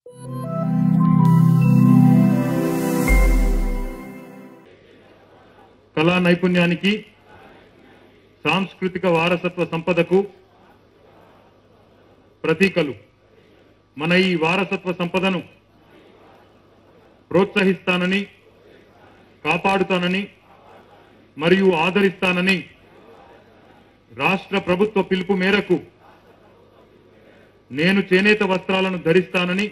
కళా నైపుణ్యానికి సాంస్కృతిక వారసత్వ సంపదకు ప్రతీకలు మన ఈ వారసత్వ సంపదను ప్రోత్సహిస్తానని కాపాడుతానని మరియు ఆదరిస్తానని రాష్ట్ర ప్రభుత్వ పిలుపు మేరకు నేను చేనేత వస్త్రాలను ధరిస్తానని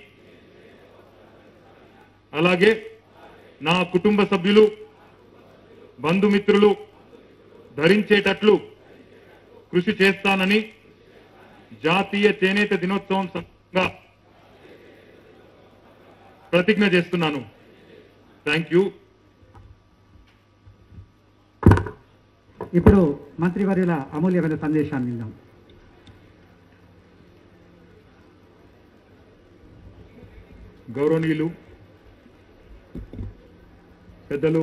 అలాగే నా కుటుంబ సభ్యులు బంధుమిత్రులు ధరించేటట్లు కృషి చేస్తానని జాతీయ చేనేత దినోత్సవం సందర్భంగా ప్రతిజ్ఞ చేస్తున్నాను థ్యాంక్ యూ ఇప్పుడు మంత్రివర్యుల అమూల్యమైన సందేశాన్ని విందాం గౌరవనీయులు పెద్దలు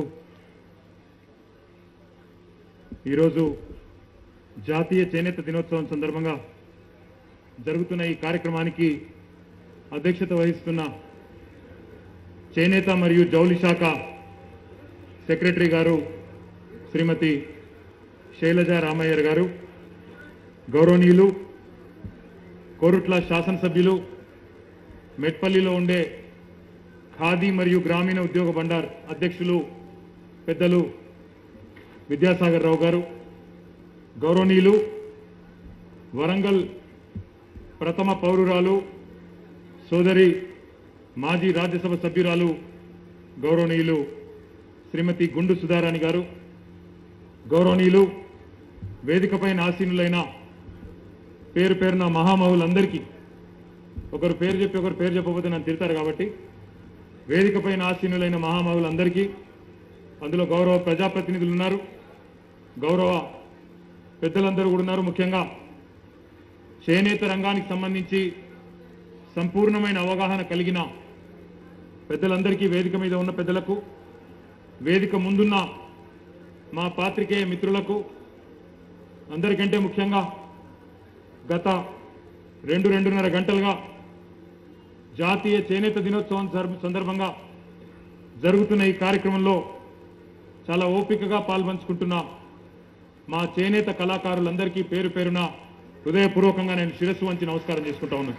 ఈరోజు జాతీయ చేనేత దినోత్సవం సందర్భంగా జరుగుతున్న ఈ కార్యక్రమానికి అధ్యక్షత వహిస్తున్న చేనేత మరియు జౌలి శాఖ సెక్రటరీ గారు శ్రీమతి శైలజ రామయ్యర్ గారు గౌరవనీయులు కోరుట్ల శాసనసభ్యులు మెట్పల్లిలో ఉండే ఖాదీ మరియు గ్రామీణ ఉద్యోగ బండార్ అధ్యక్షులు పెద్దలు విద్యాసాగర్ రావు గారు గౌరవనీయులు వరంగల్ ప్రథమ పౌరురాలు సోదరి మాజీ రాజ్యసభ సభ్యురాలు గౌరవనీయులు శ్రీమతి గుండు సుధారాణి గారు గౌరవనీయులు వేదికపైన ఆసీనులైన పేరు పేరున మహామహులందరికీ ఒకరు పేరు చెప్పి ఒకరు పేరు చెప్పకపోతే నన్ను తిడతారు కాబట్టి వేదికపైన ఆసీనులైన మహామహులందరికీ అందులో గౌరవ ప్రజాప్రతినిధులు ఉన్నారు గౌరవ పెద్దలందరూ కూడా ఉన్నారు ముఖ్యంగా చేనేత రంగానికి సంబంధించి సంపూర్ణమైన అవగాహన కలిగిన పెద్దలందరికీ వేదిక మీద ఉన్న పెద్దలకు వేదిక ముందున్న మా పాత్రికేయ మిత్రులకు అందరికంటే ముఖ్యంగా గత రెండు రెండున్నర గంటలుగా జాతీయ చేనేత దినోత్సవం జరు- సందర్భంగా జరుగుతున్న ఈ కార్యక్రమంలో చాలా ఓపికగా పాల్పంచుకుంటున్న మా చేనేత కళాకారులందరికీ పేరు పేరున హృదయపూర్వకంగా నేను శిరస్సు వంచి నమస్కారం చేసుకుంటా ఉన్నాను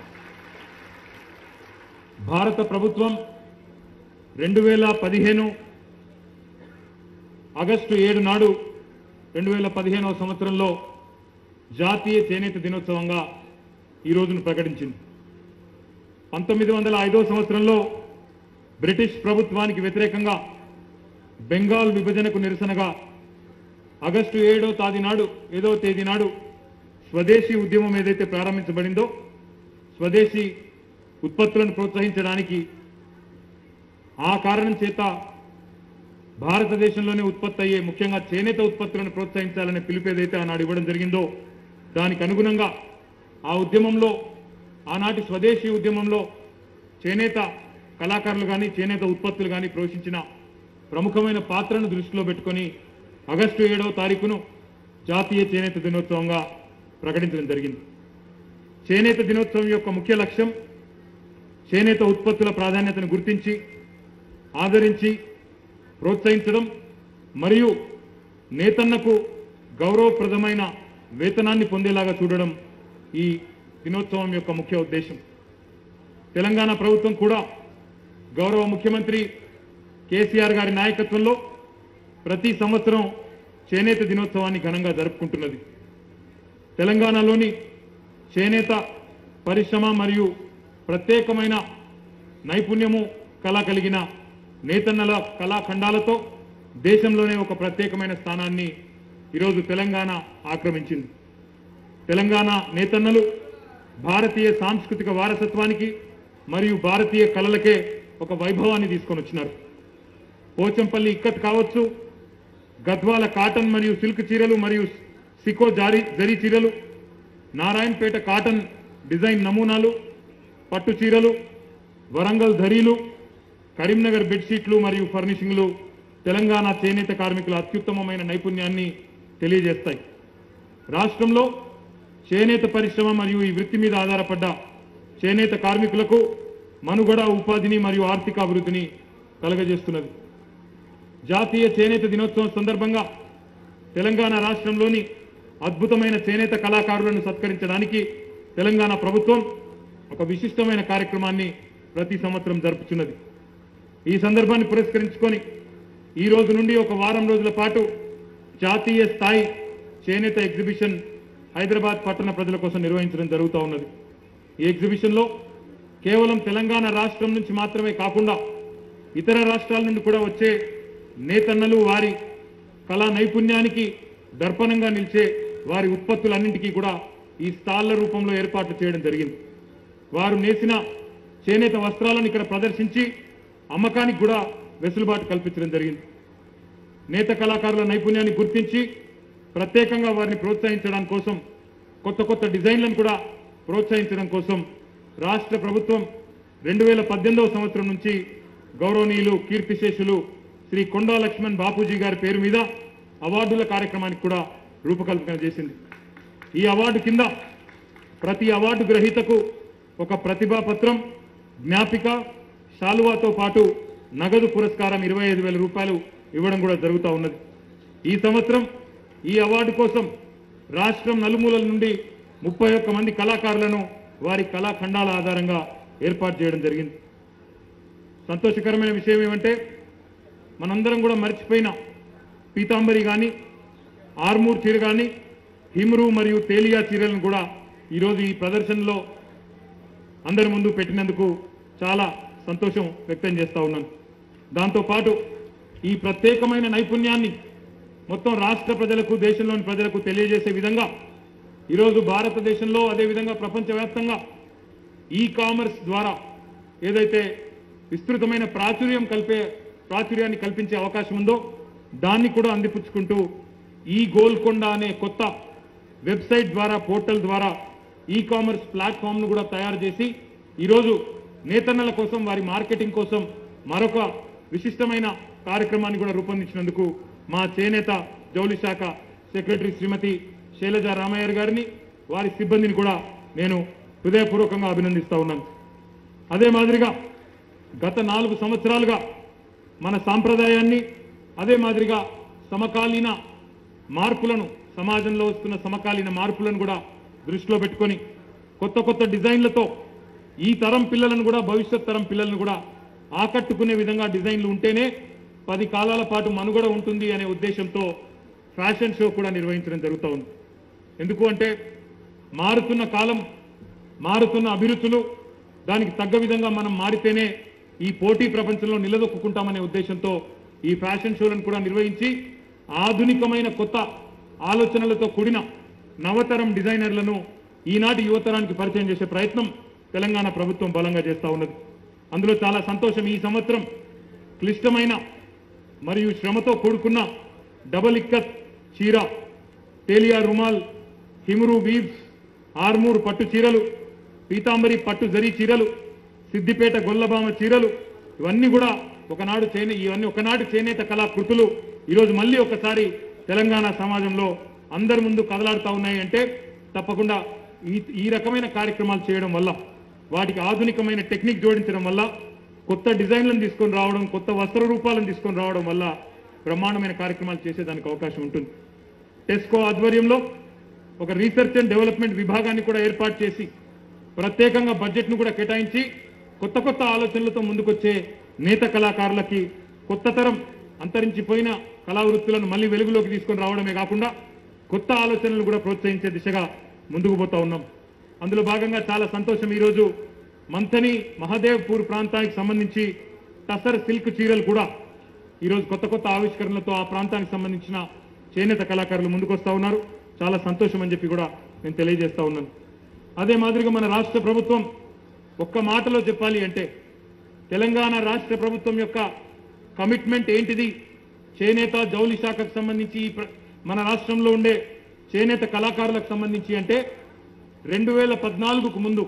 భారత ప్రభుత్వం రెండు వేల పదిహేను ఆగస్టు ఏడు నాడు రెండు వేల పదిహేనవ సంవత్సరంలో జాతీయ చేనేత దినోత్సవంగా ఈ రోజును ప్రకటించింది పంతొమ్మిది వందల ఐదో సంవత్సరంలో బ్రిటిష్ ప్రభుత్వానికి వ్యతిరేకంగా బెంగాల్ విభజనకు నిరసనగా ఆగస్టు ఏడో తాది నాడు ఏదో తేదీ నాడు స్వదేశీ ఉద్యమం ఏదైతే ప్రారంభించబడిందో స్వదేశీ ఉత్పత్తులను ప్రోత్సహించడానికి ఆ కారణం చేత భారతదేశంలోనే ఉత్పత్తి అయ్యే ముఖ్యంగా చేనేత ఉత్పత్తులను ప్రోత్సహించాలనే పిలుపు ఏదైతే ఆనాడు ఇవ్వడం జరిగిందో దానికి అనుగుణంగా ఆ ఉద్యమంలో ఆనాటి స్వదేశీ ఉద్యమంలో చేనేత కళాకారులు కానీ చేనేత ఉత్పత్తులు కానీ పోషించిన ప్రముఖమైన పాత్రను దృష్టిలో పెట్టుకొని ఆగస్టు ఏడవ తారీఖును జాతీయ చేనేత దినోత్సవంగా ప్రకటించడం జరిగింది చేనేత దినోత్సవం యొక్క ముఖ్య లక్ష్యం చేనేత ఉత్పత్తుల ప్రాధాన్యతను గుర్తించి ఆదరించి ప్రోత్సహించడం మరియు నేతన్నకు గౌరవప్రదమైన వేతనాన్ని పొందేలాగా చూడడం ఈ దినోత్సవం యొక్క ముఖ్య ఉద్దేశం తెలంగాణ ప్రభుత్వం కూడా గౌరవ ముఖ్యమంత్రి కేసీఆర్ గారి నాయకత్వంలో ప్రతి సంవత్సరం చేనేత దినోత్సవాన్ని ఘనంగా జరుపుకుంటున్నది తెలంగాణలోని చేనేత పరిశ్రమ మరియు ప్రత్యేకమైన నైపుణ్యము కళ కలిగిన నేతన్నల కళాఖండాలతో దేశంలోనే ఒక ప్రత్యేకమైన స్థానాన్ని ఈరోజు తెలంగాణ ఆక్రమించింది తెలంగాణ నేతన్నలు భారతీయ సాంస్కృతిక వారసత్వానికి మరియు భారతీయ కళలకే ఒక వైభవాన్ని తీసుకొని వచ్చినారు పోచంపల్లి ఇక్కత్ కావచ్చు గద్వాల కాటన్ మరియు సిల్క్ చీరలు మరియు సికో జారీ జరీ చీరలు నారాయణపేట కాటన్ డిజైన్ నమూనాలు పట్టు చీరలు వరంగల్ ధరీలు కరీంనగర్ బెడ్షీట్లు మరియు ఫర్నిషింగ్లు తెలంగాణ చేనేత కార్మికుల అత్యుత్తమమైన నైపుణ్యాన్ని తెలియజేస్తాయి రాష్ట్రంలో చేనేత పరిశ్రమ మరియు ఈ వృత్తి మీద ఆధారపడ్డ చేనేత కార్మికులకు మనుగడ ఉపాధిని మరియు ఆర్థిక అభివృద్ధిని కలగజేస్తున్నది జాతీయ చేనేత దినోత్సవం సందర్భంగా తెలంగాణ రాష్ట్రంలోని అద్భుతమైన చేనేత కళాకారులను సత్కరించడానికి తెలంగాణ ప్రభుత్వం ఒక విశిష్టమైన కార్యక్రమాన్ని ప్రతి సంవత్సరం జరుపుచున్నది ఈ సందర్భాన్ని పురస్కరించుకొని ఈ రోజు నుండి ఒక వారం రోజుల పాటు జాతీయ స్థాయి చేనేత ఎగ్జిబిషన్ హైదరాబాద్ పట్టణ ప్రజల కోసం నిర్వహించడం జరుగుతూ ఉన్నది ఈ ఎగ్జిబిషన్లో కేవలం తెలంగాణ రాష్ట్రం నుంచి మాత్రమే కాకుండా ఇతర రాష్ట్రాల నుండి కూడా వచ్చే నేతన్నలు వారి కళా నైపుణ్యానికి దర్పణంగా నిలిచే వారి ఉత్పత్తులన్నింటికీ కూడా ఈ స్టాళ్ల రూపంలో ఏర్పాట్లు చేయడం జరిగింది వారు నేసిన చేనేత వస్త్రాలను ఇక్కడ ప్రదర్శించి అమ్మకానికి కూడా వెసులుబాటు కల్పించడం జరిగింది నేత కళాకారుల నైపుణ్యాన్ని గుర్తించి ప్రత్యేకంగా వారిని ప్రోత్సహించడం కోసం కొత్త కొత్త డిజైన్లను కూడా ప్రోత్సహించడం కోసం రాష్ట్ర ప్రభుత్వం రెండు వేల పద్దెనిమిదవ సంవత్సరం నుంచి గౌరవనీయులు కీర్తిశేషులు శ్రీ కొండా లక్ష్మణ్ బాపూజీ గారి పేరు మీద అవార్డుల కార్యక్రమానికి కూడా రూపకల్పన చేసింది ఈ అవార్డు కింద ప్రతి అవార్డు గ్రహీతకు ఒక ప్రతిభా పత్రం జ్ఞాపిక శాలువాతో పాటు నగదు పురస్కారం ఇరవై ఐదు వేల రూపాయలు ఇవ్వడం కూడా జరుగుతూ ఉన్నది ఈ సంవత్సరం ఈ అవార్డు కోసం రాష్ట్రం నలుమూలల నుండి ముప్పై ఒక్క మంది కళాకారులను వారి కళాఖండాల ఆధారంగా ఏర్పాటు చేయడం జరిగింది సంతోషకరమైన విషయం ఏమంటే మనందరం కూడా మర్చిపోయిన పీతాంబరి కానీ ఆర్మూర్ చీర కానీ హిమ్రు మరియు తేలియా చీరలను కూడా ఈరోజు ఈ ప్రదర్శనలో అందరి ముందు పెట్టినందుకు చాలా సంతోషం వ్యక్తం చేస్తా ఉన్నాను దాంతోపాటు ఈ ప్రత్యేకమైన నైపుణ్యాన్ని మొత్తం రాష్ట్ర ప్రజలకు దేశంలోని ప్రజలకు తెలియజేసే విధంగా ఈరోజు భారతదేశంలో అదేవిధంగా ప్రపంచవ్యాప్తంగా ఈ కామర్స్ ద్వారా ఏదైతే విస్తృతమైన ప్రాచుర్యం కల్పే ప్రాచుర్యాన్ని కల్పించే అవకాశం ఉందో దాన్ని కూడా అందిపుచ్చుకుంటూ ఈ గోల్కొండ అనే కొత్త వెబ్సైట్ ద్వారా పోర్టల్ ద్వారా ఈ కామర్స్ ప్లాట్ఫామ్ ను కూడా తయారు చేసి ఈరోజు నేతన్నల కోసం వారి మార్కెటింగ్ కోసం మరొక విశిష్టమైన కార్యక్రమాన్ని కూడా రూపొందించినందుకు మా చేనేత జౌలి శాఖ సెక్రటరీ శ్రీమతి శైలజ రామయ్య గారిని వారి సిబ్బందిని కూడా నేను హృదయపూర్వకంగా అభినందిస్తా ఉన్నాను అదే మాదిరిగా గత నాలుగు సంవత్సరాలుగా మన సాంప్రదాయాన్ని అదే మాదిరిగా సమకాలీన మార్పులను సమాజంలో వస్తున్న సమకాలీన మార్పులను కూడా దృష్టిలో పెట్టుకొని కొత్త కొత్త డిజైన్లతో ఈ తరం పిల్లలను కూడా భవిష్యత్ తరం పిల్లలను కూడా ఆకట్టుకునే విధంగా డిజైన్లు ఉంటేనే పది కాలాల పాటు మనుగడ ఉంటుంది అనే ఉద్దేశంతో ఫ్యాషన్ షో కూడా నిర్వహించడం జరుగుతూ ఉంది ఎందుకు అంటే మారుతున్న కాలం మారుతున్న అభిరుచులు దానికి తగ్గ విధంగా మనం మారితేనే ఈ పోటీ ప్రపంచంలో నిలదొక్కుంటామనే ఉద్దేశంతో ఈ ఫ్యాషన్ షోలను కూడా నిర్వహించి ఆధునికమైన కొత్త ఆలోచనలతో కూడిన నవతరం డిజైనర్లను ఈనాటి యువతరానికి పరిచయం చేసే ప్రయత్నం తెలంగాణ ప్రభుత్వం బలంగా చేస్తా ఉన్నది అందులో చాలా సంతోషం ఈ సంవత్సరం క్లిష్టమైన మరియు శ్రమతో కూడుకున్న డబల్ ఇక్కత్ చీర తేలియా రుమాల్ హిమ్రు వీవ్స్ ఆర్మూర్ పట్టు చీరలు పీతాంబరి పట్టు జరీ చీరలు సిద్దిపేట గొల్లబామ చీరలు ఇవన్నీ కూడా ఒకనాడు చేనే ఇవన్నీ ఒకనాటి చేనేత కళాకృతులు ఈరోజు మళ్ళీ ఒకసారి తెలంగాణ సమాజంలో అందరి ముందు కదలాడుతా ఉన్నాయి అంటే తప్పకుండా ఈ ఈ రకమైన కార్యక్రమాలు చేయడం వల్ల వాటికి ఆధునికమైన టెక్నిక్ జోడించడం వల్ల కొత్త డిజైన్లను తీసుకొని రావడం కొత్త వస్త్ర రూపాలను తీసుకొని రావడం వల్ల బ్రహ్మాండమైన కార్యక్రమాలు చేసేదానికి అవకాశం ఉంటుంది టెస్కో ఆధ్వర్యంలో ఒక రీసెర్చ్ అండ్ డెవలప్మెంట్ విభాగాన్ని కూడా ఏర్పాటు చేసి ప్రత్యేకంగా బడ్జెట్ ను కూడా కేటాయించి కొత్త కొత్త ఆలోచనలతో ముందుకొచ్చే నేత కళాకారులకి కొత్త తరం అంతరించిపోయిన కళా వృత్తులను మళ్ళీ వెలుగులోకి తీసుకొని రావడమే కాకుండా కొత్త ఆలోచనలు కూడా ప్రోత్సహించే దిశగా ముందుకు పోతా ఉన్నాం అందులో భాగంగా చాలా సంతోషం ఈరోజు మంథని మహదేవ్పూర్ ప్రాంతానికి సంబంధించి టసర్ సిల్క్ చీరలు కూడా ఈరోజు కొత్త కొత్త ఆవిష్కరణలతో ఆ ప్రాంతానికి సంబంధించిన చేనేత కళాకారులు ముందుకొస్తా ఉన్నారు చాలా సంతోషం అని చెప్పి కూడా నేను తెలియజేస్తా ఉన్నాను అదే మాదిరిగా మన రాష్ట్ర ప్రభుత్వం ఒక్క మాటలో చెప్పాలి అంటే తెలంగాణ రాష్ట్ర ప్రభుత్వం యొక్క కమిట్మెంట్ ఏంటిది చేనేత జౌలి శాఖకు సంబంధించి ఈ ప్ర- మన రాష్ట్రంలో ఉండే చేనేత కళాకారులకు సంబంధించి అంటే రెండు వేల పద్నాలుగుకు ముందు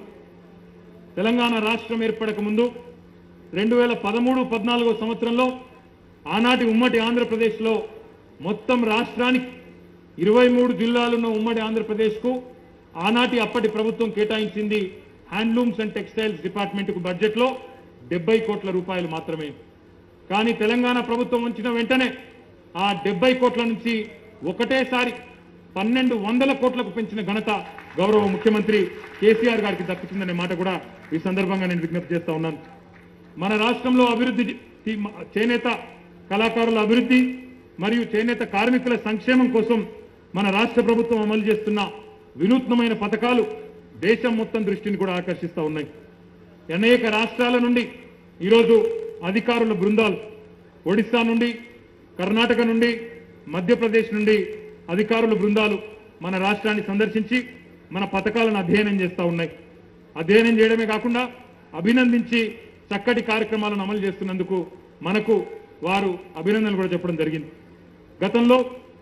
తెలంగాణ రాష్ట్రం ఏర్పడక ముందు రెండు వేల పదమూడు పద్నాలుగో సంవత్సరంలో ఆనాటి ఉమ్మడి ఆంధ్రప్రదేశ్లో మొత్తం రాష్ట్రానికి ఇరవై మూడు జిల్లాలున్న ఉమ్మడి ఆంధ్రప్రదేశ్కు ఆనాటి అప్పటి ప్రభుత్వం కేటాయించింది హ్యాండ్లూమ్స్ అండ్ టెక్స్టైల్స్ డిపార్ట్మెంట్కు బడ్జెట్లో డెబ్బై కోట్ల రూపాయలు మాత్రమే కానీ తెలంగాణ ప్రభుత్వం ఉంచిన వెంటనే ఆ డెబ్బై కోట్ల నుంచి ఒకటేసారి పన్నెండు వందల కోట్లకు పెంచిన ఘనత గౌరవ ముఖ్యమంత్రి కేసీఆర్ గారికి దక్కుతుందనే మాట కూడా ఈ సందర్భంగా నేను విజ్ఞప్తి చేస్తా ఉన్నాను మన రాష్ట్రంలో అభివృద్ధి చి- చేనేత కళాకారుల అభివృద్ధి మరియు చేనేత కార్మికుల సంక్షేమం కోసం మన రాష్ట్ర ప్రభుత్వం అమలు చేస్తున్న వినూత్నమైన పథకాలు దేశం మొత్తం దృష్టిని కూడా ఆకర్షిస్తూ ఉన్నాయి అనేక రాష్ట్రాల నుండి ఈరోజు అధికారుల బృందాలు ఒడిశా నుండి కర్ణాటక నుండి మధ్యప్రదేశ్ నుండి అధికారుల బృందాలు మన రాష్ట్రాన్ని సందర్శించి మన పథకాలను అధ్యయనం చేస్తూ ఉన్నాయి అధ్యయనం చేయడమే కాకుండా అభినందించి చక్కటి కార్యక్రమాలను అమలు చేస్తున్నందుకు మనకు వారు అభినందనలు కూడా చెప్పడం జరిగింది గతంలో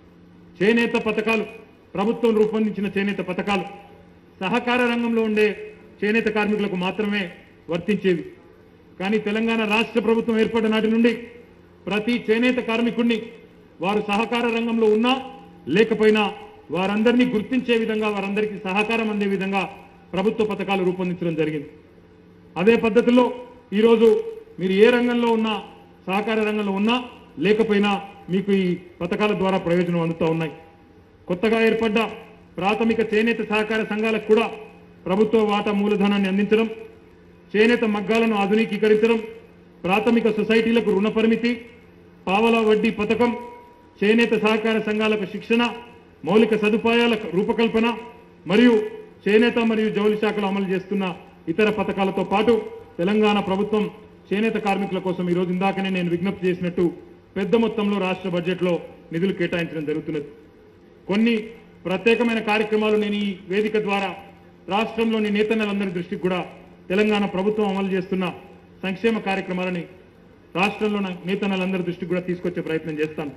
చేనేత పథకాలు ప్రభుత్వం రూపొందించిన చేనేత పథకాలు సహకార రంగంలో ఉండే చేనేత కార్మికులకు మాత్రమే వర్తించేవి కానీ తెలంగాణ రాష్ట్ర ప్రభుత్వం ఏర్పడిన నాటి నుండి ప్రతి చేనేత కార్మికుడిని వారు సహకార రంగంలో ఉన్నా లేకపోయినా వారందరినీ గుర్తించే విధంగా వారందరికీ సహకారం అందే విధంగా ప్రభుత్వ పథకాలు రూపొందించడం జరిగింది అదే పద్ధతిలో ఈరోజు మీరు ఏ రంగంలో ఉన్నా సహకార రంగంలో ఉన్నా లేకపోయినా మీకు ఈ పథకాల ద్వారా ప్రయోజనం అందుతూ ఉన్నాయి కొత్తగా ఏర్పడ్డ ప్రాథమిక చేనేత సహకార సంఘాలకు కూడా ప్రభుత్వ వాటా మూలధనాన్ని అందించడం చేనేత మగ్గాలను ఆధునికీకరించడం ప్రాథమిక సొసైటీలకు రుణ పరిమితి పావలా వడ్డీ పథకం చేనేత సహకార సంఘాలకు శిక్షణ మౌలిక సదుపాయాల రూపకల్పన మరియు చేనేత మరియు జౌలి శాఖలు అమలు చేస్తున్న ఇతర పథకాలతో పాటు తెలంగాణ ప్రభుత్వం చేనేత కార్మికుల కోసం ఈ రోజు ఇందాకనే నేను విజ్ఞప్తి చేసినట్టు పెద్ద మొత్తంలో రాష్ట్ర బడ్జెట్లో నిధులు కేటాయించడం జరుగుతున్నది కొన్ని ప్రత్యేకమైన కార్యక్రమాలు నేను ఈ వేదిక ద్వారా రాష్ట్రంలోని నేతన్నలందరి దృష్టికి కూడా తెలంగాణ ప్రభుత్వం అమలు చేస్తున్న సంక్షేమ కార్యక్రమాలని రాష్ట్రంలో నేతన్నలందరి దృష్టికి కూడా తీసుకొచ్చే ప్రయత్నం చేస్తాను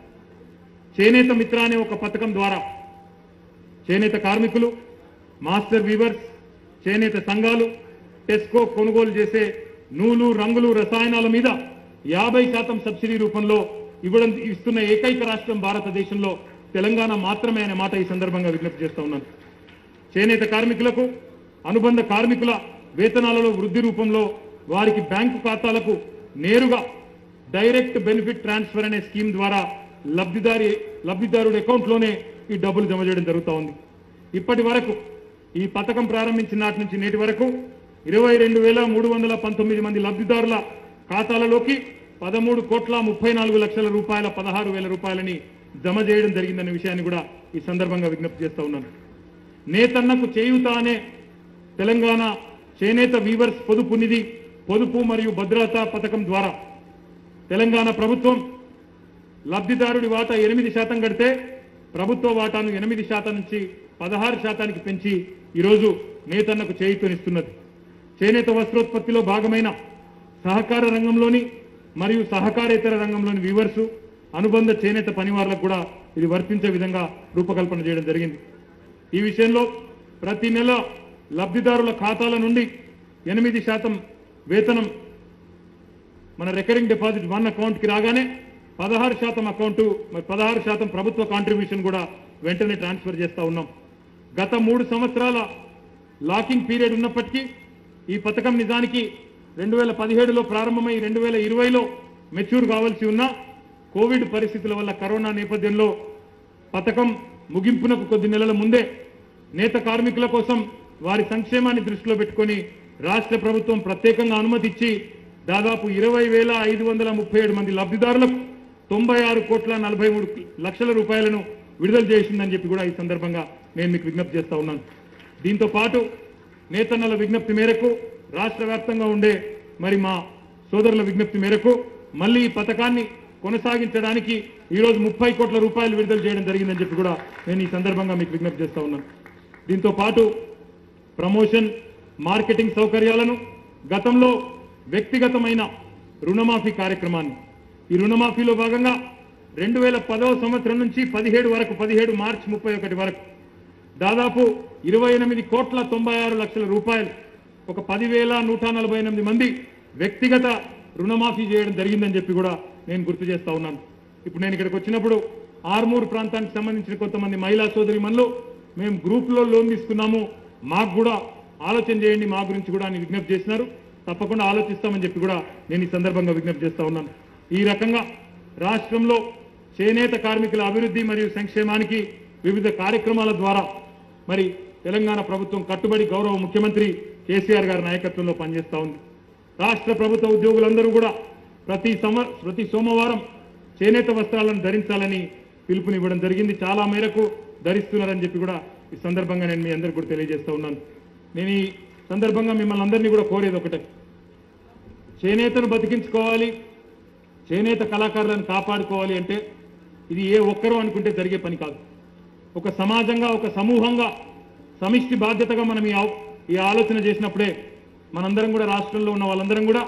చేనేత మిత్ర అనే ఒక పథకం ద్వారా చేనేత కార్మికులు మాస్టర్ వీవర్స్ చేనేత సంఘాలు టెస్కో కొనుగోలు చేసే నూలు రంగులు రసాయనాల మీద యాభై శాతం సబ్సిడీ రూపంలో ఇవ్వడం ఇస్తున్న ఏకైక రాష్ట్రం భారతదేశంలో తెలంగాణ మాత్రమే అనే మాట ఈ సందర్భంగా విజ్ఞప్తి చేస్తా ఉన్నాను చేనేత కార్మికులకు అనుబంధ కార్మికుల వేతనాలలో వృద్ధి రూపంలో వారికి బ్యాంకు ఖాతాలకు నేరుగా డైరెక్ట్ బెనిఫిట్ ట్రాన్స్ఫర్ అనే స్కీమ్ ద్వారా లబ్ధిదారి లబ్ధిదారుడి అకౌంట్లోనే ఈ డబ్బులు జమ చేయడం జరుగుతూ ఉంది ఇప్పటి వరకు ఈ పథకం ప్రారంభించిన నాటి నుంచి నేటి వరకు ఇరవై రెండు వేల మూడు వందల పంతొమ్మిది మంది లబ్ధిదారుల ఖాతాలలోకి పదమూడు కోట్ల ముప్పై నాలుగు లక్షల రూపాయల పదహారు వేల రూపాయలని జమ చేయడం జరిగిందనే విషయాన్ని కూడా ఈ సందర్భంగా విజ్ఞప్తి చేస్తా ఉన్నాను నేతన్నకు చేయూత అనే తెలంగాణ చేనేత వీవర్స్ పొదుపు నిధి పొదుపు మరియు భద్రత పథకం ద్వారా తెలంగాణ ప్రభుత్వం లబ్ధిదారుడి వాటా ఎనిమిది శాతం కడితే ప్రభుత్వ వాటాను ఎనిమిది శాతం నుంచి పదహారు శాతానికి పెంచి ఈరోజు నేతన్నకు చేయూతనిస్తున్నది చేనేత వస్త్రోత్పత్తిలో భాగమైన సహకార రంగంలోని మరియు సహకారేతర రంగంలోని వీవర్సు అనుబంధ చేనేత పనివారులకు కూడా ఇది వర్తించే విధంగా రూపకల్పన చేయడం జరిగింది ఈ విషయంలో ప్రతి నెల లబ్ధిదారుల ఖాతాల నుండి ఎనిమిది శాతం వేతనం మన రికరింగ్ డిపాజిట్ వన్ అకౌంట్కి రాగానే పదహారు శాతం అకౌంటు మరి పదహారు శాతం ప్రభుత్వ కాంట్రిబ్యూషన్ కూడా వెంటనే ట్రాన్స్ఫర్ చేస్తా ఉన్నాం గత మూడు సంవత్సరాల లాకింగ్ పీరియడ్ ఉన్నప్పటికీ ఈ పథకం నిజానికి రెండు వేల పదిహేడులో ప్రారంభమై రెండు వేల ఇరవైలో మెచ్యూర్ కావాల్సి ఉన్న కోవిడ్ పరిస్థితుల వల్ల కరోనా నేపథ్యంలో పథకం ముగింపునకు కొద్ది నెలల ముందే నేత కార్మికుల కోసం వారి సంక్షేమాన్ని దృష్టిలో పెట్టుకొని రాష్ట్ర ప్రభుత్వం ప్రత్యేకంగా అనుమతి ఇచ్చి దాదాపు ఇరవై వేల ఐదు వందల ముప్పై ఏడు మంది లబ్ధిదారులకు తొంభై ఆరు కోట్ల నలభై మూడు లక్షల రూపాయలను విడుదల చేసిందని చెప్పి కూడా ఈ సందర్భంగా నేను మీకు విజ్ఞప్తి చేస్తా ఉన్నాను దీంతో పాటు నేతన్నల విజ్ఞప్తి మేరకు రాష్ట్ర వ్యాప్తంగా ఉండే మరి మా సోదరుల విజ్ఞప్తి మేరకు మళ్ళీ ఈ పథకాన్ని కొనసాగించడానికి ఈరోజు ముప్పై కోట్ల రూపాయలు విడుదల చేయడం జరిగిందని చెప్పి కూడా నేను ఈ సందర్భంగా మీకు విజ్ఞప్తి చేస్తా ఉన్నాను దీంతో పాటు ప్రమోషన్ మార్కెటింగ్ సౌకర్యాలను గతంలో వ్యక్తిగతమైన రుణమాఫీ కార్యక్రమాన్ని ఈ రుణమాఫీలో భాగంగా రెండు వేల పదవ సంవత్సరం నుంచి పదిహేడు వరకు పదిహేడు మార్చి ముప్పై ఒకటి వరకు దాదాపు ఇరవై ఎనిమిది కోట్ల తొంభై ఆరు లక్షల రూపాయలు ఒక పదివేల నూట నలభై ఎనిమిది మంది వ్యక్తిగత రుణమాఫీ చేయడం జరిగిందని చెప్పి కూడా నేను గుర్తు చేస్తా ఉన్నాను ఇప్పుడు నేను ఇక్కడికి వచ్చినప్పుడు ఆర్మూర్ ప్రాంతానికి సంబంధించిన కొంతమంది మహిళా సోదరి మనలో మేము గ్రూప్లో లోన్ తీసుకున్నాము మాకు కూడా ఆలోచన చేయండి మా గురించి కూడా అని విజ్ఞప్తి చేసినారు తప్పకుండా ఆలోచిస్తామని చెప్పి కూడా నేను ఈ సందర్భంగా విజ్ఞప్తి చేస్తా ఉన్నాను ఈ రకంగా రాష్ట్రంలో చేనేత కార్మికుల అభివృద్ధి మరియు సంక్షేమానికి వివిధ కార్యక్రమాల ద్వారా మరి తెలంగాణ ప్రభుత్వం కట్టుబడి గౌరవ ముఖ్యమంత్రి కేసీఆర్ గారి నాయకత్వంలో పనిచేస్తా ఉంది రాష్ట్ర ప్రభుత్వ ఉద్యోగులందరూ కూడా ప్రతి సమ ప్రతి సోమవారం చేనేత వస్త్రాలను ధరించాలని పిలుపునివ్వడం జరిగింది చాలా మేరకు ధరిస్తున్నారని చెప్పి కూడా ఈ సందర్భంగా నేను మీ అందరికీ కూడా తెలియజేస్తా ఉన్నాను నేను ఈ సందర్భంగా మిమ్మల్ని అందరినీ కూడా కోరేది ఒకటే చేనేతను బతికించుకోవాలి చేనేత కళాకారులను కాపాడుకోవాలి అంటే ఇది ఏ ఒక్కరూ అనుకుంటే జరిగే పని కాదు ఒక సమాజంగా ఒక సమూహంగా సమిష్టి బాధ్యతగా మనం ఈ ఆవ్- ఈ ఆలోచన చేసినప్పుడే మనందరం కూడా రాష్ట్రంలో ఉన్న వాళ్ళందరం కూడా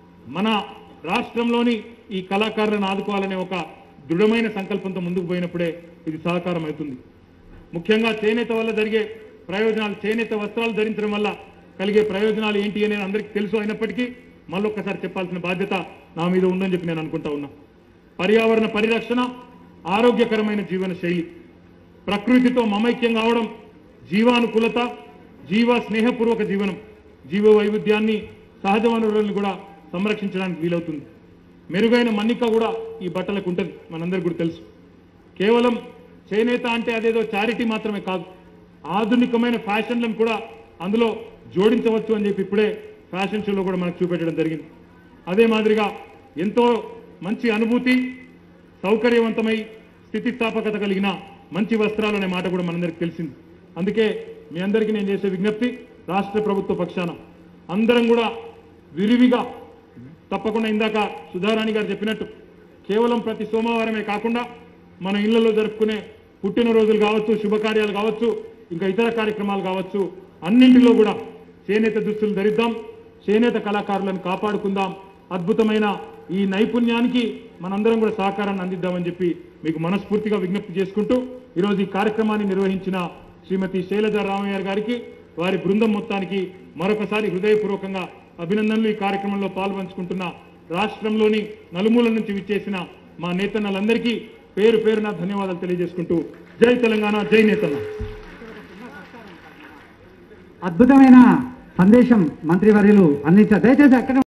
మన రాష్ట్రంలోని ఈ కళాకారులను ఆదుకోవాలనే ఒక దృఢమైన సంకల్పంతో ముందుకు పోయినప్పుడే ఇది సహకారం అవుతుంది ముఖ్యంగా చేనేత వల్ల జరిగే ప్రయోజనాలు చేనేత వస్త్రాలు ధరించడం వల్ల కలిగే ప్రయోజనాలు ఏంటి అనేది అందరికీ తెలుసు అయినప్పటికీ మళ్ళొక్కసారి చెప్పాల్సిన బాధ్యత నా మీద ఉందని చెప్పి నేను అనుకుంటా ఉన్నా పర్యావరణ పరిరక్షణ ఆరోగ్యకరమైన జీవన శైలి ప్రకృతితో మమైక్యం కావడం జీవానుకూలత జీవ స్నేహపూర్వక జీవనం జీవ వైవిధ్యాన్ని సహజ వనరులను కూడా సంరక్షించడానికి వీలవుతుంది మెరుగైన మన్నిక కూడా ఈ బట్టలకు ఉంటుంది మనందరికీ కూడా తెలుసు కేవలం చేనేత అంటే అదేదో చారిటీ మాత్రమే కాదు ఆధునికమైన ఫ్యాషన్లను కూడా అందులో జోడించవచ్చు అని చెప్పి ఇప్పుడే ఫ్యాషన్ షోలో కూడా మనకు చూపెట్టడం జరిగింది అదే మాదిరిగా ఎంతో మంచి అనుభూతి సౌకర్యవంతమై స్థితిస్థాపకత కలిగిన మంచి వస్త్రాలు అనే మాట కూడా మనందరికీ తెలిసింది అందుకే మీ అందరికీ నేను చేసే విజ్ఞప్తి రాష్ట్ర ప్రభుత్వ పక్షాన అందరం కూడా విరివిగా తప్పకుండా ఇందాక సుధారాణి గారు చెప్పినట్టు కేవలం ప్రతి సోమవారమే కాకుండా మన ఇళ్లలో జరుపుకునే పుట్టినరోజులు కావచ్చు శుభకార్యాలు కావచ్చు ఇంకా ఇతర కార్యక్రమాలు కావచ్చు అన్నింటిలో కూడా చేనేత దుస్తులు ధరిద్దాం చేనేత కళాకారులను కాపాడుకుందాం అద్భుతమైన ఈ నైపుణ్యానికి మనందరం కూడా సహకారాన్ని అందిద్దామని చెప్పి మీకు మనస్ఫూర్తిగా విజ్ఞప్తి చేసుకుంటూ ఈరోజు ఈ కార్యక్రమాన్ని నిర్వహించిన శ్రీమతి శైలజ రామయ్య గారికి వారి బృందం మొత్తానికి మరొకసారి హృదయపూర్వకంగా అభినందనలు ఈ కార్యక్రమంలో పాల్పంచుకుంటున్న రాష్ట్రంలోని నలుమూల నుంచి విచ్చేసిన మా నేతన్నలందరికీ పేరు పేరున ధన్యవాదాలు తెలియజేసుకుంటూ జై తెలంగాణ జై నేతన్న అద్భుతమైన సందేశం మంత్రివర్యులు అందించారు దయచేసి అక్కడ